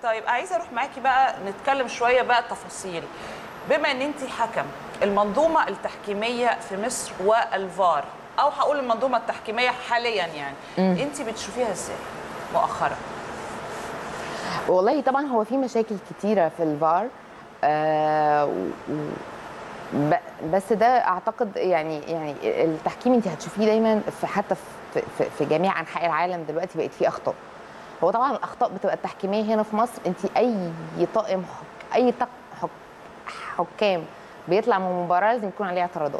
طيب عايزه اروح معاكي بقى نتكلم شويه بقى تفاصيل بما ان انت حكم المنظومه التحكيميه في مصر والفار او هقول المنظومه التحكيميه حاليا يعني انت بتشوفيها ازاي مؤخرا والله طبعا هو في مشاكل كتيره في الفار آه و- و- ب- بس ده اعتقد يعني يعني التحكيم انت هتشوفيه دايما في حتى في, في, في جميع انحاء العالم دلوقتي بقت فيه اخطاء هو طبعا الاخطاء بتبقى التحكيميه هنا في مصر انت اي طاقم حك اي طاقم حك حكام بيطلع من مباراه لازم يكون عليه اعتراضات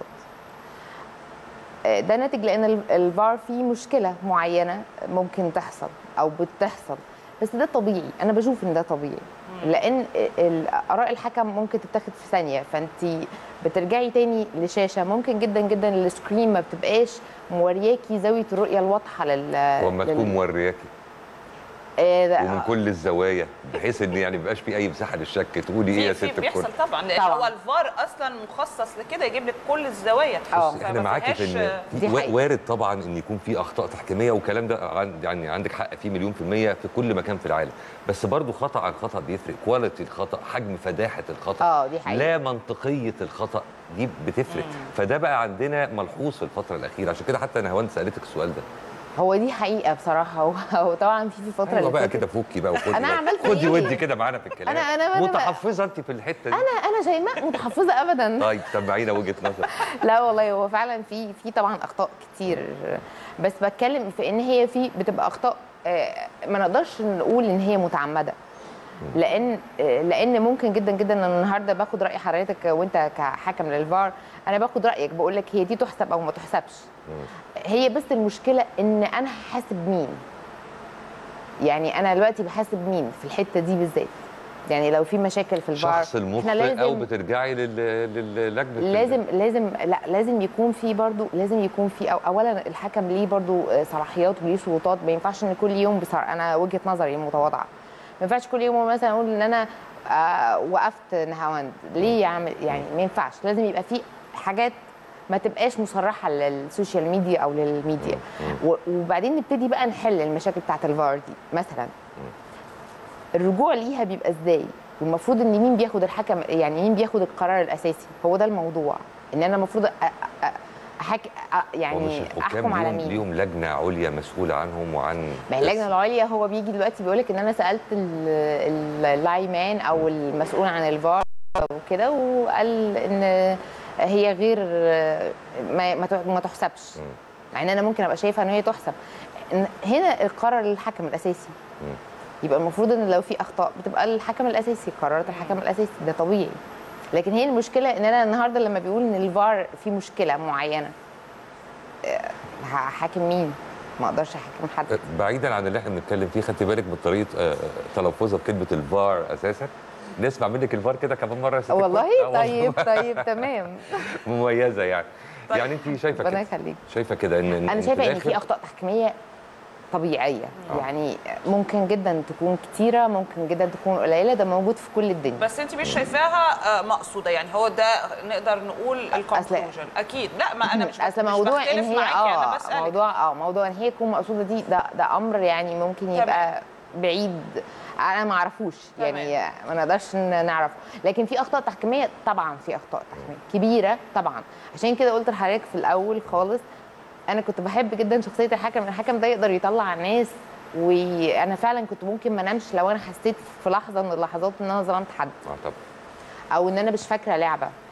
آه، ده ناتج لان ال- الفار فيه مشكله معينه ممكن تحصل او بتحصل بس ده طبيعي انا بشوف ان ده طبيعي لان ال- اراء الحكم ممكن تتاخد في ثانيه فانت بترجعي تاني لشاشه ممكن جدا جدا السكرين ما بتبقاش مورياكي زاويه الرؤيه الواضحه لل وما لل- تكون مورياكي آه، ده- ومن كل الزوايا بحيث ان يعني ما يبقاش في اي مساحه للشك تقولي ايه يا في, ست في بيحصل الكل طبعا لان طبعاً. هو الفار اصلا مخصص لكده يجيب لك كل الزوايا آه. بص احنا فما معاكي في فيهاش- ان دي في وا- حقيقة. وارد طبعا ان يكون في اخطاء تحكيميه والكلام ده عن- يعني عندك حق فيه مليون في الميه في كل مكان في العالم بس برضو خطا عن خطا بيفرق كواليتي الخطا حجم فداحه الخطا اه دي حقيقة لا منطقيه الخطا دي بتفرق فده بقى عندنا ملحوظ في الفتره الاخيره عشان كده حتى نهوان سالتك السؤال ده هو دي حقيقه بصراحه هو- هو طبعا في في الفتره ايوه اللي بقى فاتت كده فكي بقى وخدي أنا بقى. عملت خدي إيه؟ ودي كده معانا في الكلام أنا- أنا- أنا- متحفظه انت في الحته دي انا انا شيماء متحفظه ابدا طيب سمعينا وجهه نظر لا والله هو فعلا في في طبعا اخطاء كتير بس بتكلم في ان هي في بتبقى اخطاء آه، ما نقدرش نقول ان هي متعمده لان آه، لان ممكن جدا جدا انا النهارده باخد راي حضرتك وانت كحكم للفار انا باخد رايك بقول لك هي دي تحسب او ما تحسبش هي بس المشكله ان انا هحاسب مين يعني انا دلوقتي بحاسب مين في الحته دي بالذات يعني لو في مشاكل في الفار شخص المخطئ لازم او بترجعي لل- للجنه لازم لازم لا لازم يكون في برضو لازم يكون في أو اولا الحكم ليه برضو آه، صلاحيات وليه سلطات ما ينفعش ان كل يوم بصر انا وجهه نظري المتواضعه ما ينفعش كل يوم مثلا اقول ان انا آه وقفت نهاوند ليه يعمل يعني ما ينفعش لازم يبقى في حاجات ما تبقاش مصرحه للسوشيال ميديا او للميديا و- وبعدين نبتدي بقى نحل المشاكل بتاعت الفار دي مثلا الرجوع ليها بيبقى ازاي والمفروض ان مين بياخد الحكم يعني مين بياخد القرار الاساسي هو ده الموضوع ان انا المفروض أ- أ- أ- أحك... أ- ومش يعني الحكام احكم على ليهم, مين ليهم لجنه عليا مسؤوله عنهم وعن ما هي اللجنه العليا هو بيجي دلوقتي بيقول لك ان انا سالت ال- ال- اللايمان او المسؤول عن الفار وكده وقال ان هي غير ما ما تح- ما تحسبش مع ان انا ممكن ابقى شايفه ان هي تحسب إن- هنا القرار الحكم الاساسي يبقى المفروض ان لو في اخطاء بتبقى الحكم الاساسي قرارات الحكم الاساسي ده طبيعي لكن هي المشكله ان انا النهارده لما بيقول ان الفار في مشكله معينه آه، هحاكم مين ما اقدرش احاكم حد بعيدا عن اللي احنا بنتكلم فيه خدت بالك من طريقه آه، آه، تلفظها بكلمه الفار اساسا نسمع منك الفار كده كمان مره يا ست الكل. والله آه، طيب طيب تمام مميزه يعني طيب. يعني انت شايفه ربنا كده يخليك شايفه كده ان انا شايفه ان في اخطاء تحكيميه طبيعيه آه. يعني ممكن جدا تكون كتيره ممكن جدا تكون قليله ده موجود في كل الدنيا بس انت مش شايفاها آه، مقصوده يعني هو ده نقدر نقول الكونكلوجن اكيد لا ما انا مش اصل مش موضوع ان بختلف هي معاكي انا اه بسالك موضوع اه موضوع ان هي تكون مقصوده دي ده ده امر يعني ممكن يبقى بعيد انا ما اعرفوش يعني ما نقدرش ن- نعرف لكن في اخطاء تحكيميه طبعا في اخطاء تحكيميه كبيره طبعا عشان كده قلت لحضرتك في الاول خالص انا كنت بحب جدا شخصيه الحكم الحكم ده يقدر يطلع ناس وانا فعلا كنت ممكن ما انامش لو انا حسيت في لحظه من اللحظات ان انا ظلمت حد آه، طب او ان انا مش فاكره لعبه